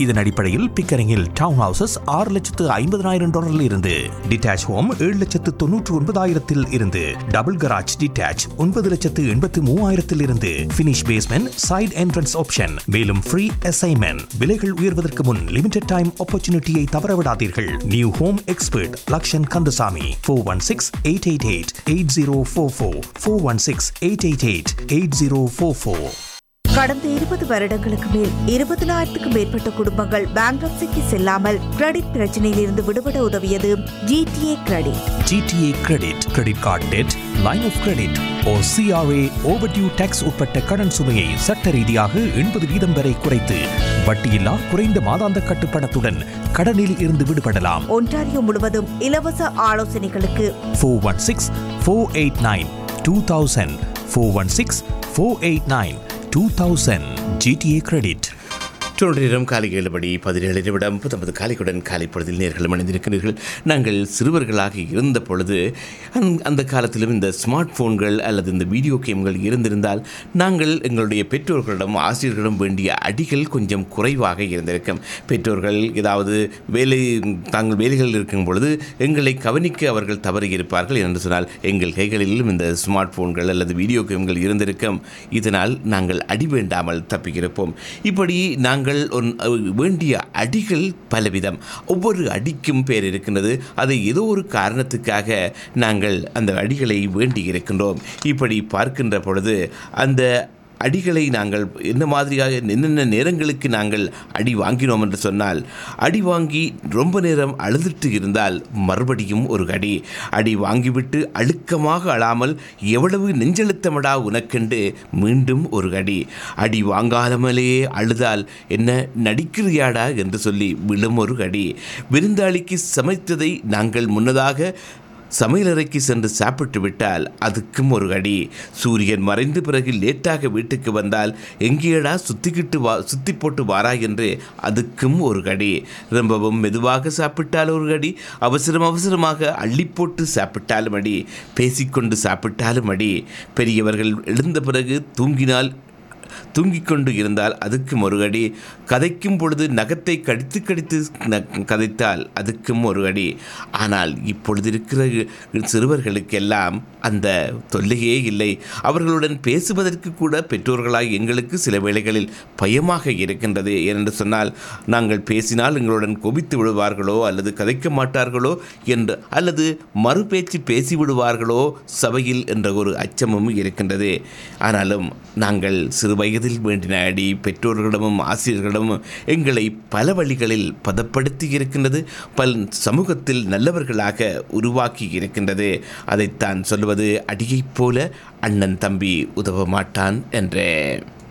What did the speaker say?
இதன் அடிப்படையில் பிக்கரிங்கில் down houses ஆறு லட்சத்து ஐம்பதனாயிரம் டாலரில் இருந்து டிட்டாச் ஹோம் ஏழு லட்சத்து தொன்னூற்று ஒன்பதாயிரத்தில் இருந்து டபுள் கராஜ் டிட்டாச் ஒன்பது லட்சத்து எண்பத்து மூவாயிரத்தில் இருந்து finish basement side entrance option மேலும் ஃப்ரீ அசைன்மெண்ட் விலைகள் உயர்வதற்கு முன் லிமிடெட் டைம் ஆப்பர்ச்சுனிட்டியை தவறவிடாதீர்கள் new home expert Lakshan Kandasamy four one six eight eight eight eight zero four four four one six eight eight eight eight zero four four கடந்த இருபது வருடங்களுக்கு மேல் இருபதனாயிரத்துக்கும் மேற்பட்ட குடும்பங்கள் பேங்க்ரப்சிக்கு செல்லாமல் கிரெடிட் பிரச்சனையில் இருந்து விடுபட உதவியது GTA credit GTA credit credit card debt line of credit or CRA overdue taxes உட்பட்ட கடன் சுமையை சட்ட ரீதியாக எண்பது வீதம் வரை குறைத்து வட்டியில்லா குறைந்த மாதாந்த கட்டுப்பணத்துடன் கடனில் இருந்து விடுபடலாம் ஒன்டாரியோ முழுவதும் இலவச ஆலோசனைகளுக்கு four one six four eight nine two thousand four one six four eight nine two thousand GTA credit நேரம் காலை ஏழு மணி பதினேழு நிமிடம் நமது காலைக்குடன் காலை பொழுதில் நேர்கள் அணிந்திருக்கிறீர்கள் நாங்கள் சிறுவர்களாக இருந்த பொழுது அந்த- அந்த காலத்திலும் இந்த ஸ்மார்ட் போன்கள் அல்லது இந்த வீடியோ கேம்கள் இருந்திருந்தால் நாங்கள் எங்களுடைய பெற்றோர்களிடம் ஆசிரியர்களிடம் வேண்டிய அடிகள் கொஞ்சம் குறைவாக இருந்திருக்கும் பெற்றோர்கள் ஏதாவது வேலை தாங்கள் வேலைகளில் இருக்கும் பொழுது எங்களை கவனிக்க அவர்கள் தவறி இருப்பார்கள் என்று சொன்னால் எங்கள் கைகளிலும் இந்த ஸ்மார்ட் போன்கள் அல்லது வீடியோ கேம்கள் இருந்திருக்கும் இதனால் நாங்கள் அடி வேண்டாமல் தப்பியிருப்போம் இப்படி நாங்கள் ஒரு- வேண்டிய அடிகள் பலவிதம் ஒவ்வொரு அடிக்கும் பேர் இருக்கின்றது அதை ஏதோ ஒரு காரணத்துக்காக நாங்கள் அந்த அடிகளை வேண்டி இருக்கின்றோம் இப்படி பார்க்கின்ற பொழுது அந்த அடிகளை நாங்கள் என்ன மாதிரியாக என்னென்ன நேரங்களுக்கு நாங்கள் அடி வாங்கினோம் என்று சொன்னால் அடி வாங்கி ரொம்ப நேரம் அழுதுட்டு இருந்தால் மறுபடியும் ஒரு அடி அடி வாங்கிவிட்டு அழுக்கமாக அழாமல் எவ்வளவு நெஞ்செழுத்தமடா உனக்கென்று மீண்டும் ஒரு அடி அடி வாங்காமலேயே அழுதால் என்ன நடிக்கிறியாடா என்று சொல்லி விழும் ஒரு அடி விருந்தாளிக்கு சமைத்ததை நாங்கள் முன்னதாக சமையலறைக்கு சென்று சாப்பிட்டு விட்டால் அதுக்கும் ஒரு அடி சூரியன் மறைந்த பிறகு லேட்டாக வீட்டுக்கு வந்தால் எங்கேடா சுத்திக்கிட்டு வா சுத்தி போட்டு வாரா என்று அதுக்கும் ஒரு கடி ரொம்பவும் மெதுவாக சாப்பிட்டால் ஒரு கடி அவசரம் அவசரமாக அள்ளி போட்டு சாப்பிட்டாலும் அடி பேசிக்கொண்டு சாப்பிட்டாலும் அடி பெரியவர்கள் எழுந்த பிறகு தூங்கினால் தூங்கிக் கொண்டு இருந்தால் அதுக்கும் ஒரு அடி கதைக்கும் பொழுது நகத்தை கடித்து கடித்து ந- கதைத்தால் அதுக்கும் ஒரு அடி ஆனால் இப்பொழுது இருக்கிற சிறுவர்களுக்கெல்லாம் அந்த தொல்லையே இல்லை அவர்களுடன் பேசுவதற்கு கூட பெற்றோர்களாய் எங்களுக்கு சில வேளைகளில் பயமாக இருக்கின்றது ஏனென்று சொன்னால் நாங்கள் பேசினால் எங்களுடன் கொபித்து விடுவார்களோ அல்லது கதைக்க மாட்டார்களோ என்று அல்லது மறுபேச்சு பேசி விடுவார்களோ சபையில் என்ற ஒரு அச்சமும் இருக்கின்றது ஆனாலும் நாங்கள் சிறு வயதில் வேண்டின அடி பெற்றோர்களிடமும் ஆசிரியர்களிடமும் எங்களை பல வழிகளில் பதப்படுத்தி இருக்கின்றது பல் சமூகத்தில் நல்லவர்களாக உருவாக்கி இருக்கின்றது அதைத்தான் சொல்வது அடியைப் போல அண்ணன் தம்பி உதவ மாட்டான் என்றே